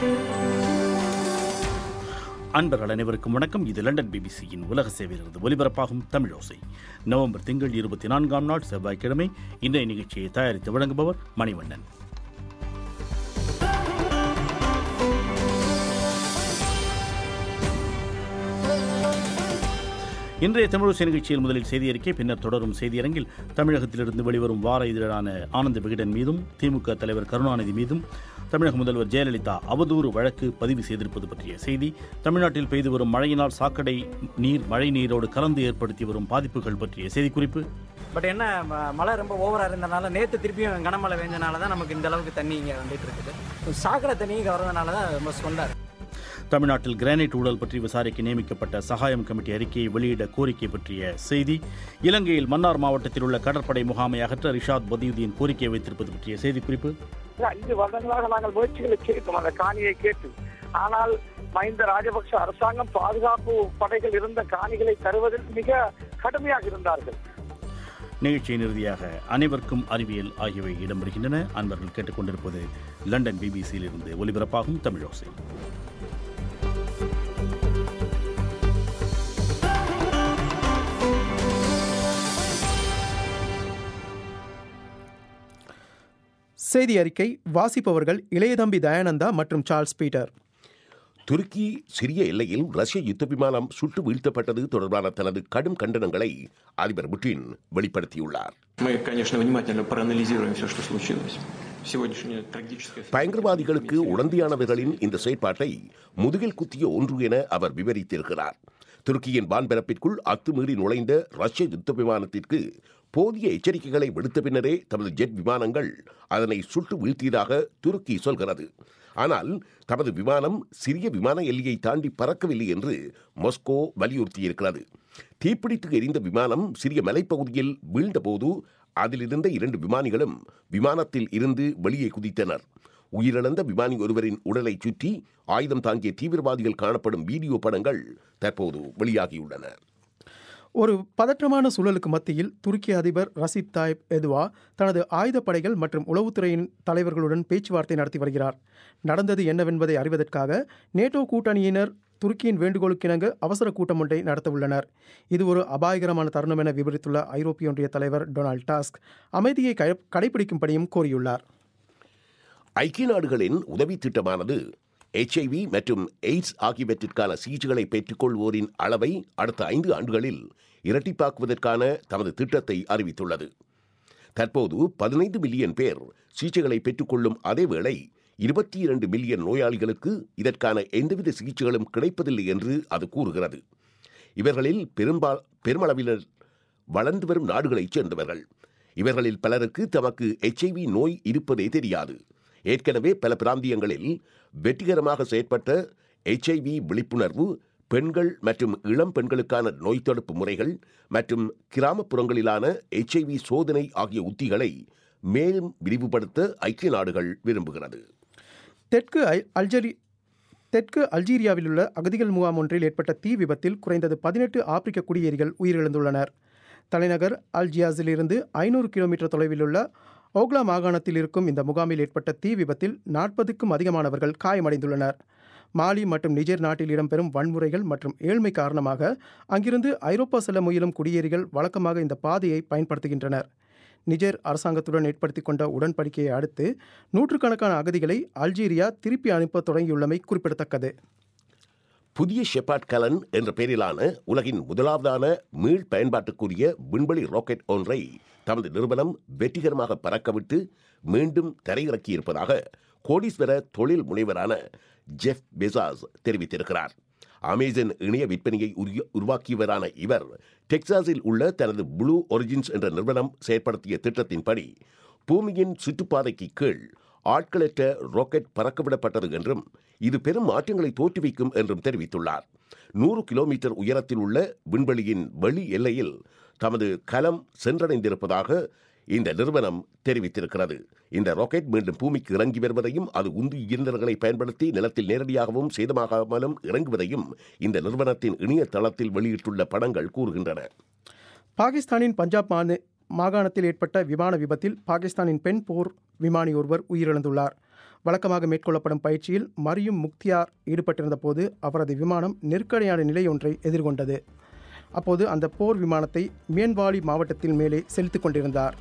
அன்பர்கள் அனைவருக்கும் வணக்கம் இது லண்டன் பிபிசியின் உலக சேவையிலிருந்து ஒலிபரப்பாகும் தமிழோசை நவம்பர் திங்கள் இருபத்தி நான்காம் நாள் செவ்வாய்க்கிழமை இன்றைய நிகழ்ச்சியை தயாரித்து வழங்குபவர் மணிவண்ணன் இன்றைய தமிழோசை நிகழ்ச்சியில் முதலில் செய்தி அறிக்கை பின்னர் தொடரும் செய்தியரங்கில் தமிழகத்திலிருந்து வெளிவரும் வார இதழான ஆனந்த விகடன் மீதும் திமுக தலைவர் கருணாநிதி மீதும் தமிழக முதல்வர் ஜெயலலிதா அவதூறு வழக்கு பதிவு செய்திருப்பது பற்றிய செய்தி தமிழ்நாட்டில் பெய்து வரும் மழையினால் சாக்கடை நீர் மழை நீரோடு கலந்து ஏற்படுத்தி வரும் பாதிப்புகள் பற்றிய செய்திக்குறிப்பு பட் என்ன ம- மழை ரொம்ப ஓவராக இருந்தனால நேற்று திருப்பியும் கனமழை பெஞ்சனால தான் நமக்கு இந்த அளவுக்கு தண்ணி இங்கே வந்துட்டு இருக்குது சாக்கடை தண்ணி இங்கே வரதுனால தான் ரொம்ப சொல்லார் தமிழ்நாட்டில் கிரானைட் ஊழல் பற்றி விசாரிக்க நியமிக்கப்பட்ட சகாயம் கமிட்டி அறிக்கையை வெளியிட கோரிக்கை பற்றிய செய்தி இலங்கையில் மன்னார் மாவட்டத்தில் உள்ள கடற்படை முகாமை அகற்ற ரிஷாத் பதியுதீன் கோரிக்கை வைத்திருப்பது பற்றிய செய்திக்குறிப்பு ஐந்து வருடங்களாக நாங்கள் முயற்சிகளை செய்தோம் அந்த காணியை கேட்டு ஆனால் மஹிந்த ராஜபக்ஷ அரசாங்கம் பாதுகாப்பு படைகள் இருந்த காணிகளை தருவதில் மிக கடுமையாக இருந்தார்கள் நிகழ்ச்சியின் இறுதியாக அனைவருக்கும் அறிவியல் ஆகியவை இடம்பெறுகின்றன அன்பர்கள் கேட்டுக்கொண்டிருப்பது லண்டன் பிபிசியிலிருந்து ஒலிபரப்பாகும் தமிழோசை செய்தி அறிக்கை வாசிப்பவர்கள் இளையதம்பி தயானந்தா மற்றும் சார்ல்ஸ் பீட்டர் துருக்கி சிரிய எல்லையில் ரஷ்ய யுத்த விமானம் சுட்டு வீழ்த்தப்பட்டது தொடர்பான தனது கடும் கண்டனங்களை அதிபர் புட்டின் வெளிப்படுத்தியுள்ளார் Мы, конечно, внимательно проанализируем все, что случилось. Сегодняшняя трагическая... பயங்கரவாதிகளுக்கு உடந்தையானவர்களின் இந்த செயற்பாட்டை முதுகில் குத்திய ஒன்று என அவர் விவரித்திருக்கிறார் துருக்கியின் வான்பரப்பிற்குள் அத்துமீறி நுழைந்த ரஷ்ய யுத்த விமானத்திற்கு போதிய எச்சரிக்கைகளை விடுத்த பின்னரே தமது ஜெட் விமானங்கள் அதனை சுட்டு வீழ்த்தியதாக துருக்கி சொல்கிறது ஆனால் தமது விமானம் சிறிய விமான எல்லையை தாண்டி பறக்கவில்லை என்று மாஸ்கோ வலியுறுத்தியிருக்கிறது தீப்பிடித்து எரிந்த விமானம் சிறிய மலைப்பகுதியில் வீழ்ந்தபோது அதிலிருந்த இரண்டு விமானிகளும் விமானத்தில் இருந்து வெளியே குதித்தனர் உயிரிழந்த விமானி ஒருவரின் உடலை சுற்றி ஆயுதம் தாங்கிய தீவிரவாதிகள் காணப்படும் வீடியோ படங்கள் தற்போது வெளியாகியுள்ளன ஒரு பதற்றமான சூழலுக்கு மத்தியில் துருக்கி அதிபர் ரசிப் தாயிப் எதுவா தனது ஆயுதப்படைகள் மற்றும் உளவுத்துறையின் தலைவர்களுடன் பேச்சுவார்த்தை நடத்தி வருகிறார் நடந்தது என்னவென்பதை அறிவதற்காக நேட்டோ கூட்டணியினர் துருக்கியின் வேண்டுகோளுக்கிணங்க அவசர கூட்டம் ஒன்றை நடத்தவுள்ளனர் இது ஒரு அபாயகரமான தருணம் என விவரித்துள்ள ஐரோப்பிய ஒன்றிய தலைவர் டொனால்ட் டாஸ்க் அமைதியை கடை- கடைபிடிக்கும்படியும் கோரியுள்ளார் ஐக்கிய நாடுகளின் உதவி திட்டமானது HIV மற்றும் எய்ட்ஸ் ஆகியவற்றிற்கான சிகிச்சைகளை பெற்றுக்கொள்வோரின் அளவை அடுத்த ஐந்து ஆண்டுகளில் இரட்டிப்பாக்குவதற்கான தமது திட்டத்தை அறிவித்துள்ளது தற்போது பதினைந்து மில்லியன் பேர் சிகிச்சைகளை பெற்றுக்கொள்ளும் அதேவேளை இருபத்தி இரண்டு மில்லியன் நோயாளிகளுக்கு இதற்கான எந்தவித சிகிச்சைகளும் கிடைப்பதில்லை என்று அது கூறுகிறது இவர்களில் பெரும்பா பெருமளவினர் வளர்ந்து வரும் நாடுகளைச் சேர்ந்தவர்கள் இவர்களில் பலருக்கு தமக்கு எச்ஐவி நோய் இருப்பதே தெரியாது ஏற்கனவே பல பிராந்தியங்களில் வெற்றிகரமாக செயற்பட்ட எச்ஐவி விழிப்புணர்வு பெண்கள் மற்றும் இளம் பெண்களுக்கான நோய் தடுப்பு முறைகள் மற்றும் கிராமப்புறங்களிலான எச்ஐவி சோதனை ஆகிய உத்திகளை மேலும் விரிவுபடுத்த ஐக்கிய நாடுகள் விரும்புகிறது தெற்கு அல்- அல்ஜெரி தெற்கு அல்ஜீரியாவில் உள்ள அகதிகள் முகாம் ஒன்றில் ஏற்பட்ட தீ விபத்தில் குறைந்தது பதினெட்டு ஆப்பிரிக்க குடியேறிகள் உயிரிழந்துள்ளனர் தலைநகர் அல்ஜியாஸிலிருந்து ஐநூறு கிலோமீட்டர் தொலைவில் உள்ள ஓக்லா மாகாணத்தில் இருக்கும் இந்த முகாமில் ஏற்பட்ட தீ விபத்தில் நாற்பதுக்கும் அதிகமானவர்கள் காயமடைந்துள்ளனர் மாலி மற்றும் நிஜர் நாட்டில் இடம்பெறும் வன்முறைகள் மற்றும் ஏழ்மை காரணமாக அங்கிருந்து ஐரோப்பா செல்ல முயலும் குடியேறிகள் வழக்கமாக இந்த பாதையை பயன்படுத்துகின்றனர் நிஜர் அரசாங்கத்துடன் ஏற்படுத்திக் கொண்ட உடன்படிக்கையை அடுத்து நூற்றுக்கணக்கான அகதிகளை அல்ஜீரியா திருப்பி அனுப்ப தொடங்கியுள்ளமை குறிப்பிடத்தக்கது புதிய ஷெப்பார்ட் கலன் என்ற பெயரிலான உலகின் முதலாவதான மீள் பயன்பாட்டுக்குரிய விண்வெளி ராக்கெட் ஒன்றை தமது நிறுவனம் வெற்றிகரமாக பறக்கவிட்டு மீண்டும் தரையிறக்கியிருப்பதாக கோடீஸ்வர தொழில் முனைவரான ஜெஃப் பெசாஸ் தெரிவித்திருக்கிறார் அமேசான் இணைய விற்பனையை உரிய- உருவாக்கியவரான இவர் டெக்சாஸில் உள்ள தனது ப்ளூ ஒரிஜின்ஸ் என்ற நிறுவனம் செயற்படுத்திய திட்டத்தின்படி பூமியின் சுற்றுப்பாதைக்கு கீழ் ஆட்களற்ற ராக்கெட் பறக்கவிடப்பட்டது என்றும் இது பெரும் மாற்றங்களை தோற்றுவிக்கும் என்றும் தெரிவித்துள்ளார் நூறு கிலோமீட்டர் உயரத்தில் உள்ள விண்வெளியின் வெளி எல்லையில் தமது கலம் சென்றடைந்திருப்பதாக இந்த நிறுவனம் தெரிவித்திருக்கிறது இந்த ராக்கெட் மீண்டும் பூமிக்கு இறங்கி வருவதையும் அது உந்து இயந்திரங்களை பயன்படுத்தி நிலத்தில் நேரடியாகவும் சேதமாகாமலும் இறங்குவதையும் இந்த நிறுவனத்தின் இணையதளத்தில் வெளியிட்டுள்ள படங்கள் கூறுகின்றன பாகிஸ்தானின் பஞ்சாப் மாநி- மாகாணத்தில் ஏற்பட்ட விமான விபத்தில் பாகிஸ்தானின் பெண் போர் விமானி ஒருவர் உயிரிழந்துள்ளார் வழக்கமாக மேற்கொள்ளப்படும் பயிற்சியில் மரியும் முக்தியார் ஈடுபட்டிருந்த போது அவரது விமானம் நெருக்கடியான நிலை ஒன்றை எதிர்கொண்டது அப்போது அந்த போர் விமானத்தை மேன்வாலி மாவட்டத்தில் மேலே செலுத்திக் கொண்டிருந்தார்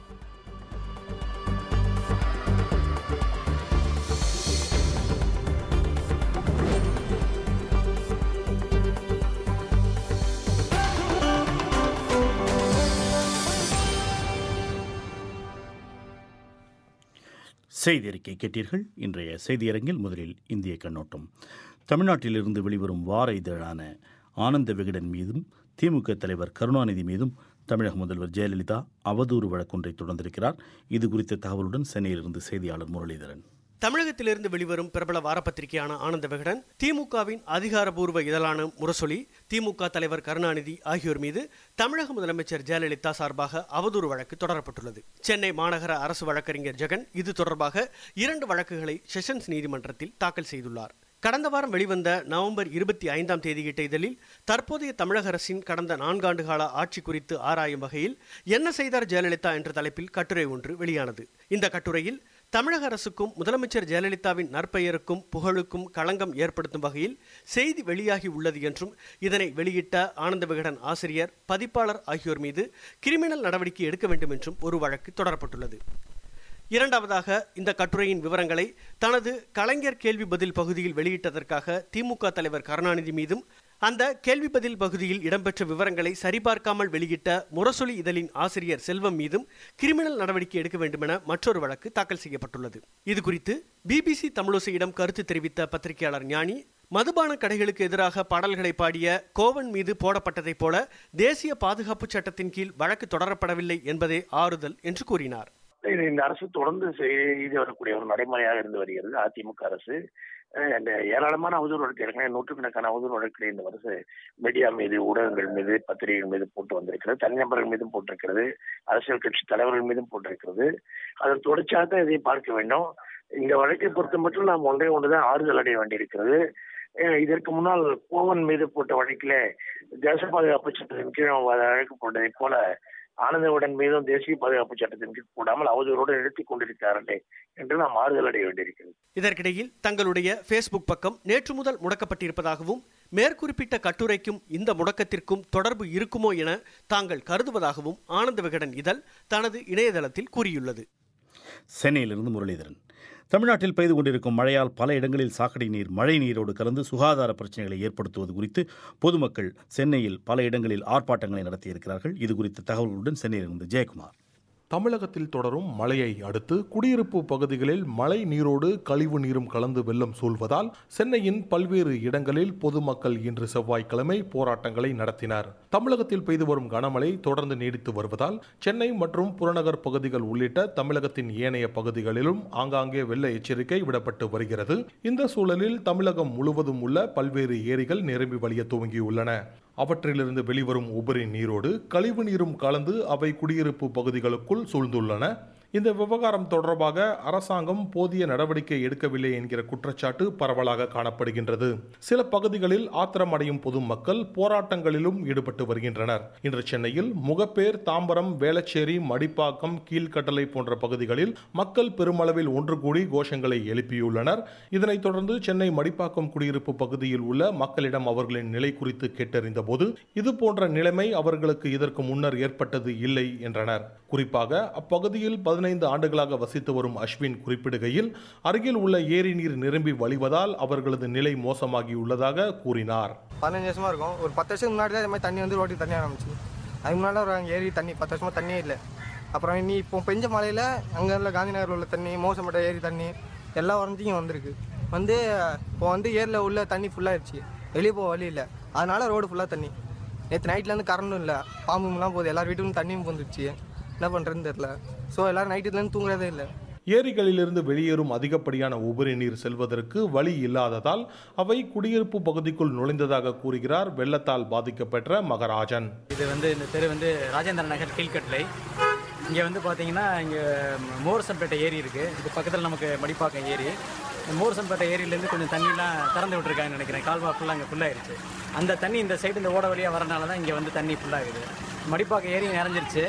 செய்தி அறிக்கை கேட்டீர்கள் இன்றைய செய்தியரங்கில் முதலில் இந்திய கண்ணோட்டம் தமிழ்நாட்டிலிருந்து வெளிவரும் வார இதழான ஆனந்த விகடன் மீதும் திமுக தலைவர் கருணாநிதி மீதும் தமிழக முதல்வர் ஜெயலலிதா அவதூறு வழக்கொன்றை தொடர்ந்திருக்கிறார் இது குறித்த தகவலுடன் சென்னையிலிருந்து செய்தியாளர் முரளிதரன் தமிழகத்திலிருந்து வெளிவரும் பிரபல வாரப்பத்திரிகையான ஆனந்த விகடன் திமுகவின் அதிகாரப்பூர்வ இதழான முரசொலி திமுக தலைவர் கருணாநிதி ஆகியோர் மீது தமிழக முதலமைச்சர் ஜெயலலிதா சார்பாக அவதூறு வழக்கு தொடரப்பட்டுள்ளது சென்னை மாநகர அரசு வழக்கறிஞர் ஜெகன் இது தொடர்பாக இரண்டு வழக்குகளை செஷன்ஸ் நீதிமன்றத்தில் தாக்கல் செய்துள்ளார் கடந்த வாரம் வெளிவந்த நவம்பர் இருபத்தி ஐந்தாம் தேதியிட்ட இதழில் தற்போதைய தமிழக அரசின் கடந்த நான்காண்டு கால ஆட்சி குறித்து ஆராயும் வகையில் என்ன செய்தார் ஜெயலலிதா என்ற தலைப்பில் கட்டுரை ஒன்று வெளியானது இந்த கட்டுரையில் தமிழக அரசுக்கும் முதலமைச்சர் ஜெயலலிதாவின் நற்பெயருக்கும் புகழுக்கும் களங்கம் ஏற்படுத்தும் வகையில் செய்தி வெளியாகி உள்ளது என்றும் இதனை வெளியிட்ட ஆனந்த விகடன் ஆசிரியர் பதிப்பாளர் ஆகியோர் மீது கிரிமினல் நடவடிக்கை எடுக்க வேண்டும் என்றும் ஒரு வழக்கு தொடரப்பட்டுள்ளது இரண்டாவதாக இந்த கட்டுரையின் விவரங்களை தனது கலைஞர் கேள்வி பதில் பகுதியில் வெளியிட்டதற்காக திமுக தலைவர் கருணாநிதி மீதும் அந்த கேள்வி பதில் பகுதியில் இடம்பெற்ற விவரங்களை சரிபார்க்காமல் வெளியிட்ட முரசொலி இதழின் ஆசிரியர் செல்வம் மீதும் கிரிமினல் நடவடிக்கை எடுக்க வேண்டுமென மற்றொரு வழக்கு தாக்கல் செய்யப்பட்டுள்ளது இது குறித்து பிபிசி தமிழோசையிடம் கருத்து தெரிவித்த பத்திரிகையாளர் ஞானி மதுபான கடைகளுக்கு எதிராக பாடல்களை பாடிய கோவன் மீது போடப்பட்டதைப் போல தேசிய பாதுகாப்பு சட்டத்தின் கீழ் வழக்கு தொடரப்படவில்லை என்பதே ஆறுதல் என்று கூறினார் இது இந்த அரசு தொடர்ந்து செய்து வரக்கூடிய ஒரு நடைமுறையாக இருந்து வருகிறது அதிமுக அரசு அஹ் இந்த ஏராளமான அவதூறு வழக்கு ஏற்கனவே நூற்றுக்கணக்கான அவதூறு வழக்குகளை இந்த அரசு மீடியா மீது ஊடகங்கள் மீது பத்திரிகைகள் மீது போட்டு வந்திருக்கிறது தனிநபர்கள் மீதும் போட்டிருக்கிறது அரசியல் கட்சி தலைவர்கள் மீதும் போட்டிருக்கிறது அதன் தொடர்ச்சியாக தான் இதை பார்க்க வேண்டும் இந்த வழக்கை பொறுத்த மட்டும் நாம் ஒன்றே ஒன்றுதான் ஆறுதல் அடைய வேண்டியிருக்கிறது அஹ் இதற்கு முன்னால் கோவன் மீது போட்ட வழக்கிலே தேச பாதுகாப்பு சட்டத்தின் கீழ் வழக்கு போட்டதைப் போல ஆனந்தவுடன் மீதும் தேசிய பாதுகாப்பு சட்டத்தின் கீழ் கூடாமல் அவதூறோடு நிறுத்திக் கொண்டிருக்கிறார்களே என்று நாம் ஆறுதல் அடைய வேண்டியிருக்கிறது இதற்கிடையில் தங்களுடைய ஃபேஸ்புக் பக்கம் நேற்று முதல் முடக்கப்பட்டிருப்பதாகவும் மேற்குறிப்பிட்ட கட்டுரைக்கும் இந்த முடக்கத்திற்கும் தொடர்பு இருக்குமோ என தாங்கள் கருதுவதாகவும் ஆனந்த விகடன் இதழ் தனது இணையதளத்தில் கூறியுள்ளது சென்னையிலிருந்து முரளிதரன் தமிழ்நாட்டில் பெய்து கொண்டிருக்கும் மழையால் பல இடங்களில் சாக்கடை நீர் மழை நீரோடு கலந்து சுகாதார பிரச்சனைகளை ஏற்படுத்துவது குறித்து பொதுமக்கள் சென்னையில் பல இடங்களில் ஆர்ப்பாட்டங்களை நடத்தியிருக்கிறார்கள் இது குறித்த தகவல்களுடன் சென்னையிலிருந்து ஜெயக்குமார் தமிழகத்தில் தொடரும் மழையை அடுத்து குடியிருப்பு பகுதிகளில் மழை நீரோடு கழிவு நீரும் கலந்து வெள்ளம் சூழ்வதால் சென்னையின் பல்வேறு இடங்களில் பொதுமக்கள் இன்று செவ்வாய்க்கிழமை போராட்டங்களை நடத்தினர் தமிழகத்தில் பெய்து வரும் கனமழை தொடர்ந்து நீடித்து வருவதால் சென்னை மற்றும் புறநகர் பகுதிகள் உள்ளிட்ட தமிழகத்தின் ஏனைய பகுதிகளிலும் ஆங்காங்கே வெள்ள எச்சரிக்கை விடப்பட்டு வருகிறது இந்த சூழலில் தமிழகம் முழுவதும் உள்ள பல்வேறு ஏரிகள் நிரம்பி வழிய துவங்கியுள்ளன அவற்றிலிருந்து வெளிவரும் உபரி நீரோடு கழிவு நீரும் கலந்து அவை குடியிருப்பு பகுதிகளுக்குள் சூழ்ந்துள்ளன இந்த விவகாரம் தொடர்பாக அரசாங்கம் போதிய நடவடிக்கை எடுக்கவில்லை என்கிற குற்றச்சாட்டு பரவலாக காணப்படுகின்றது சில பகுதிகளில் ஆத்திரமடையும் பொதுமக்கள் போராட்டங்களிலும் ஈடுபட்டு வருகின்றனர் இன்று சென்னையில் முகப்பேர் தாம்பரம் வேளச்சேரி மடிப்பாக்கம் கீழ்கட்டளை போன்ற பகுதிகளில் மக்கள் பெருமளவில் ஒன்று கூடி கோஷங்களை எழுப்பியுள்ளனர் இதனைத் தொடர்ந்து சென்னை மடிப்பாக்கம் குடியிருப்பு பகுதியில் உள்ள மக்களிடம் அவர்களின் நிலை குறித்து கேட்டறிந்த போது இது போன்ற நிலைமை அவர்களுக்கு இதற்கு முன்னர் ஏற்பட்டது இல்லை என்றனர் குறிப்பாக அப்பகுதியில் பதினைந்து ஆண்டுகளாக வசித்து வரும் அஸ்வின் குறிப்பிடுகையில் அருகில் உள்ள ஏரி நீர் நிரம்பி வழிவதால் அவர்களது நிலை மோசமாகியுள்ளதாக கூறினார் பதினஞ்சு வருஷமா இருக்கும் ஒரு பத்து வருஷத்துக்கு முன்னாடி தான் இந்த மாதிரி தண்ணி வந்து ரோட்டுக்கு தண்ணி ஆரம்பிச்சு அதுக்கு முன்னாடி ஒரு அங்கே ஏரி தண்ணி பத்து வருஷமா தண்ணியே இல்லை அப்புறம் நீ இப்போ பெஞ்ச மழையில் அங்கே உள்ள காந்தி நகரில் உள்ள தண்ணி மோசப்பட்ட ஏரி தண்ணி எல்லா உடஞ்சிக்கும் வந்திருக்கு வந்து இப்போ வந்து ஏரியில் உள்ள தண்ணி ஃபுல்லாகிடுச்சு வெளியே போக வழி இல்லை அதனால ரோடு ஃபுல்லாக தண்ணி நேற்று நைட்லேருந்து கரண்டும் இல்லை பாம்புலாம் போகுது எல்லார் வீட்டுக்கும் தண்ணியும் வந்துருச்சு என்ன பண்ணுறதுன்னு தெரில ஸோ எல்லோரும் நைட்டுலேருந்து தூங்குறதே இல்லை ஏரிகளிலிருந்து வெளியேறும் அதிகப்படியான உபரி நீர் செல்வதற்கு வழி இல்லாததால் அவை குடியிருப்பு பகுதிக்குள் நுழைந்ததாக கூறுகிறார் வெள்ளத்தால் பாதிக்கப்பெற்ற மகராஜன் இது வந்து இந்த தெரு வந்து ராஜேந்திர நகர் கீழ்கட்டளை இங்கே வந்து பார்த்தீங்கன்னா இங்கே மோரசம்பேட்டை ஏரி இருக்குது இது பக்கத்தில் நமக்கு மடிப்பாக்கம் ஏரி இந்த மோரசம்பேட்டை ஏரியிலேருந்து கொஞ்சம் தண்ணிலாம் திறந்து விட்டுருக்காங்கன்னு நினைக்கிறேன் கால்வா ஃபுல்லாக அங்கே ஃபுல்லாகிடுச்சு அந்த தண்ணி இந்த சைடு இந்த ஓட வழியாக வரனால தான் இங்கே வந்து தண்ணி ஃபுல்லாகுது மடிப்பாக்கம் ஏரி நிறைஞ்சிருச்சு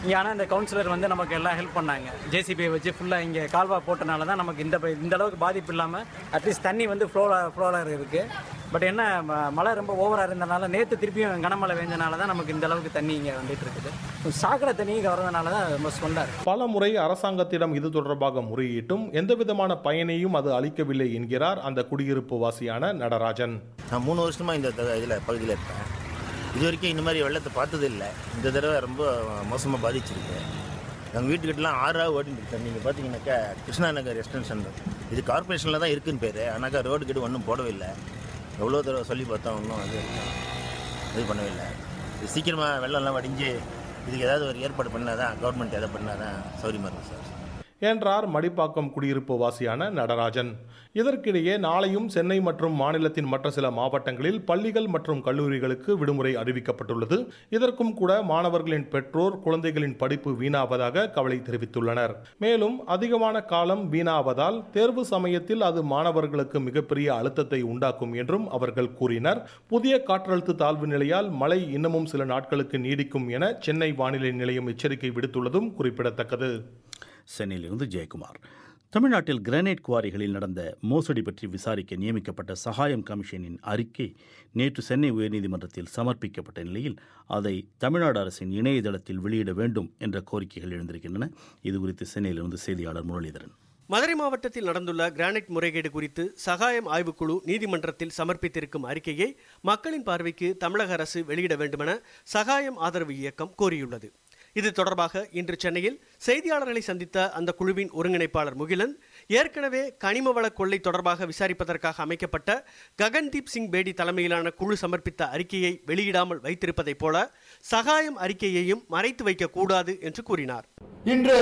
இங்கே ஆனால் இந்த கவுன்சிலர் வந்து நமக்கு எல்லாம் ஹெல்ப் பண்ணாங்க ஜேசிபியை வச்சு ஃபுல்லாக இங்கே கால்வா போட்டனால தான் நமக்கு இந்த ப- இந்த அளவுக்கு பாதிப்பு இல்லாமல் அட்லீஸ்ட் தண்ணி வந்து ஃப்ளோவில் ஃப்ளோவில் இருக்குது பட் என்ன ம- மழை ரொம்ப ஓவராக இருந்தனால நேற்று திருப்பியும் கனமழை பெஞ்சனால தான் நமக்கு இந்த அளவுக்கு தண்ணி இங்கே வந்துட்டு இருக்குது சாக்கடை தண்ணி இங்கே வரதுனால தான் ரொம்ப ஸ்மெல்லாக இருக்குது பல முறை அரசாங்கத்திடம் இது தொடர்பாக முறையிட்டும் எந்தவிதமான பயனையும் அது அளிக்கவில்லை என்கிறார் அந்த குடியிருப்பு வாசியான நடராஜன் நான் மூணு வருஷமாக இந்த இதில் பகுதியில் இருக்கேன் இது வரைக்கும் இந்த மாதிரி வெள்ளத்தை பார்த்தது இல்லை இந்த தடவை ரொம்ப மோசமாக பாதிச்சிருக்கு எங்கள் வீட்டுக்கிட்டலாம் ஆறாக ஓடிட்டு இருக்கு நீங்கள் பார்த்தீங்கன்னாக்கா கிருஷ்ணா நகர் எக்ஸ்டென்ஷன் இது கார்பரேஷனில் தான் இருக்குன்னு பேர் ஆனாக்கா ரோடு கிட்ட ஒன்றும் போடவே இல்லை எவ்வளோ தடவை சொல்லி பார்த்தோம் ஒன்றும் அது இது பண்ணவே இல்லை இது சீக்கிரமாக வெள்ளம்லாம் வடிஞ்சு இதுக்கு ஏதாவது ஒரு ஏற்பாடு பண்ணால் தான் கவர்மெண்ட் எதாவது பண்ணால் தான் சௌரியமாக இருக்கும் சார் என்றார் மடிப்பாக்கம் குடியிருப்பு வாசியான நடராஜன் இதற்கிடையே நாளையும் சென்னை மற்றும் மாநிலத்தின் மற்ற சில மாவட்டங்களில் பள்ளிகள் மற்றும் கல்லூரிகளுக்கு விடுமுறை அறிவிக்கப்பட்டுள்ளது இதற்கும் கூட மாணவர்களின் பெற்றோர் குழந்தைகளின் படிப்பு வீணாவதாக கவலை தெரிவித்துள்ளனர் மேலும் அதிகமான காலம் வீணாவதால் தேர்வு சமயத்தில் அது மாணவர்களுக்கு மிகப்பெரிய அழுத்தத்தை உண்டாக்கும் என்றும் அவர்கள் கூறினர் புதிய காற்றழுத்த தாழ்வு நிலையால் மழை இன்னமும் சில நாட்களுக்கு நீடிக்கும் என சென்னை வானிலை நிலையம் எச்சரிக்கை விடுத்துள்ளதும் குறிப்பிடத்தக்கது சென்னையிலிருந்து ஜெயக்குமார் தமிழ்நாட்டில் கிரானைட் குவாரிகளில் நடந்த மோசடி பற்றி விசாரிக்க நியமிக்கப்பட்ட சகாயம் கமிஷனின் அறிக்கை நேற்று சென்னை உயர்நீதிமன்றத்தில் சமர்ப்பிக்கப்பட்ட நிலையில் அதை தமிழ்நாடு அரசின் இணையதளத்தில் வெளியிட வேண்டும் என்ற கோரிக்கைகள் எழுந்திருக்கின்றன இது குறித்து சென்னையிலிருந்து செய்தியாளர் முரளிதரன் மதுரை மாவட்டத்தில் நடந்துள்ள கிரானைட் முறைகேடு குறித்து சகாயம் ஆய்வுக்குழு நீதிமன்றத்தில் சமர்ப்பித்திருக்கும் அறிக்கையை மக்களின் பார்வைக்கு தமிழக அரசு வெளியிட வேண்டுமென சகாயம் ஆதரவு இயக்கம் கோரியுள்ளது இது தொடர்பாக இன்று சென்னையில் செய்தியாளர்களை சந்தித்த அந்த குழுவின் ஒருங்கிணைப்பாளர் முகிலன் ஏற்கனவே கனிம வள கொள்ளை தொடர்பாக விசாரிப்பதற்காக அமைக்கப்பட்ட ககன்தீப் சிங் பேடி தலைமையிலான குழு சமர்ப்பித்த அறிக்கையை வெளியிடாமல் வைத்திருப்பதைப் போல சகாயம் அறிக்கையையும் மறைத்து வைக்கக்கூடாது என்று கூறினார் இன்று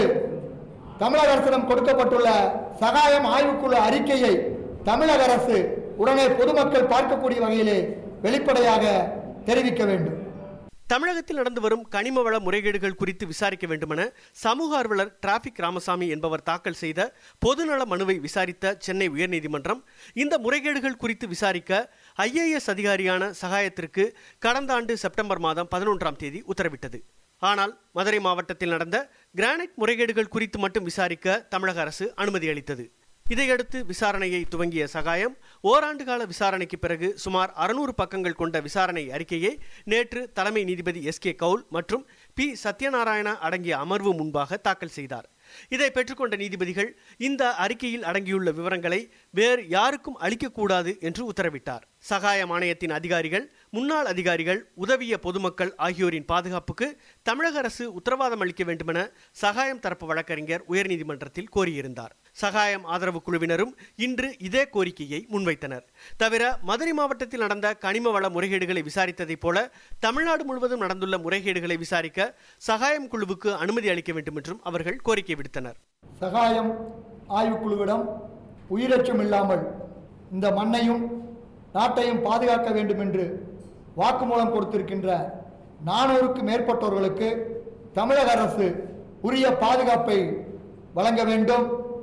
தமிழக அரசிடம் கொடுக்கப்பட்டுள்ள சகாயம் ஆய்வுக்குழு அறிக்கையை தமிழக அரசு உடனே பொதுமக்கள் பார்க்கக்கூடிய வகையிலே வெளிப்படையாக தெரிவிக்க வேண்டும் தமிழகத்தில் நடந்து வரும் கனிம வள முறைகேடுகள் குறித்து விசாரிக்க வேண்டுமென சமூக ஆர்வலர் டிராபிக் ராமசாமி என்பவர் தாக்கல் செய்த பொதுநல மனுவை விசாரித்த சென்னை உயர்நீதிமன்றம் இந்த முறைகேடுகள் குறித்து விசாரிக்க ஐஏஎஸ் அதிகாரியான சகாயத்திற்கு கடந்த ஆண்டு செப்டம்பர் மாதம் பதினொன்றாம் தேதி உத்தரவிட்டது ஆனால் மதுரை மாவட்டத்தில் நடந்த கிரானைட் முறைகேடுகள் குறித்து மட்டும் விசாரிக்க தமிழக அரசு அனுமதி அளித்தது இதையடுத்து விசாரணையை துவங்கிய சகாயம் ஓராண்டு கால விசாரணைக்கு பிறகு சுமார் அறுநூறு பக்கங்கள் கொண்ட விசாரணை அறிக்கையை நேற்று தலைமை நீதிபதி எஸ் கே கவுல் மற்றும் பி சத்யநாராயணா அடங்கிய அமர்வு முன்பாக தாக்கல் செய்தார் இதை பெற்றுக்கொண்ட நீதிபதிகள் இந்த அறிக்கையில் அடங்கியுள்ள விவரங்களை வேறு யாருக்கும் அளிக்கக்கூடாது என்று உத்தரவிட்டார் சகாயம் ஆணையத்தின் அதிகாரிகள் முன்னாள் அதிகாரிகள் உதவிய பொதுமக்கள் ஆகியோரின் பாதுகாப்புக்கு தமிழக அரசு உத்தரவாதம் அளிக்க வேண்டுமென சகாயம் தரப்பு வழக்கறிஞர் உயர்நீதிமன்றத்தில் கோரியிருந்தார் சகாயம் ஆதரவு குழுவினரும் இன்று இதே கோரிக்கையை முன்வைத்தனர் தவிர மதுரை மாவட்டத்தில் நடந்த கனிம வள முறைகேடுகளை விசாரித்ததைப் போல தமிழ்நாடு முழுவதும் நடந்துள்ள முறைகேடுகளை விசாரிக்க சகாயம் குழுவுக்கு அனுமதி அளிக்க வேண்டும் என்றும் அவர்கள் கோரிக்கை விடுத்தனர் சகாயம் ஆய்வுக்குழுவிடம் உயிரச்சம் இல்லாமல் இந்த மண்ணையும் நாட்டையும் பாதுகாக்க வேண்டும் என்று வாக்குமூலம் கொடுத்திருக்கின்ற நானூறுக்கு மேற்பட்டவர்களுக்கு தமிழக அரசு உரிய பாதுகாப்பை வழங்க வேண்டும்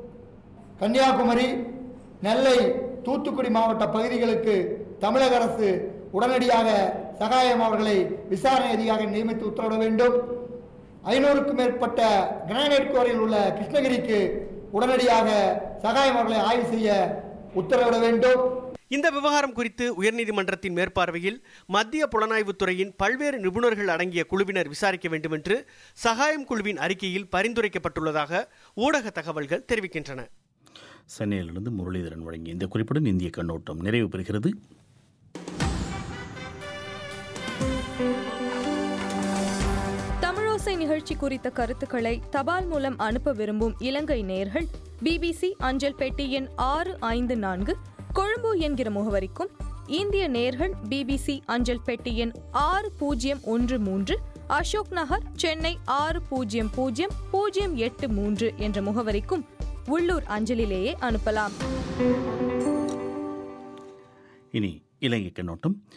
கன்னியாகுமரி நெல்லை தூத்துக்குடி மாவட்ட பகுதிகளுக்கு தமிழக அரசு உடனடியாக சகாயம் அவர்களை விசாரணை அதிகாரி நியமித்து உத்தரவிட வேண்டும் ஐநூறுக்கும் மேற்பட்ட கிரானைட் குவாரியில் உள்ள கிருஷ்ணகிரிக்கு உடனடியாக சகாயம் அவர்களை ஆய்வு செய்ய உத்தரவிட வேண்டும் இந்த விவகாரம் குறித்து உயர்நீதிமன்றத்தின் மேற்பார்வையில் மத்திய புலனாய்வுத் துறையின் பல்வேறு நிபுணர்கள் அடங்கிய குழுவினர் விசாரிக்க வேண்டும் என்று சகாயம் குழுவின் அறிக்கையில் பரிந்துரைக்கப்பட்டுள்ளதாக ஊடக தகவல்கள் தெரிவிக்கின்றன சென்னையிலிருந்து முரளிதரன் வழங்கிய இந்த குறிப்புடன் இந்திய கண்ணோட்டம் நிறைவு பெறுகிறது தமிழோசை நிகழ்ச்சி குறித்த கருத்துக்களை தபால் மூலம் அனுப்ப விரும்பும் இலங்கை நேயர்கள் பிபிசி அஞ்சல் பெட்டி எண் ஆறு ஐந்து நான்கு கொழும்பு என்கிற முகவரிக்கும் இந்திய நேயர்கள் பிபிசி அஞ்சல் பெட்டி எண் ஆறு பூஜ்ஜியம் ஒன்று மூன்று அசோக் நகர் சென்னை ஆறு பூஜ்ஜியம் பூஜ்ஜியம் பூஜ்ஜியம் எட்டு மூன்று என்ற முகவரிக்கும் உள்ளூர் அஞ்சலிலேயே அனுப்பலாம் இனி இலங்கை கண்ணோட்டம்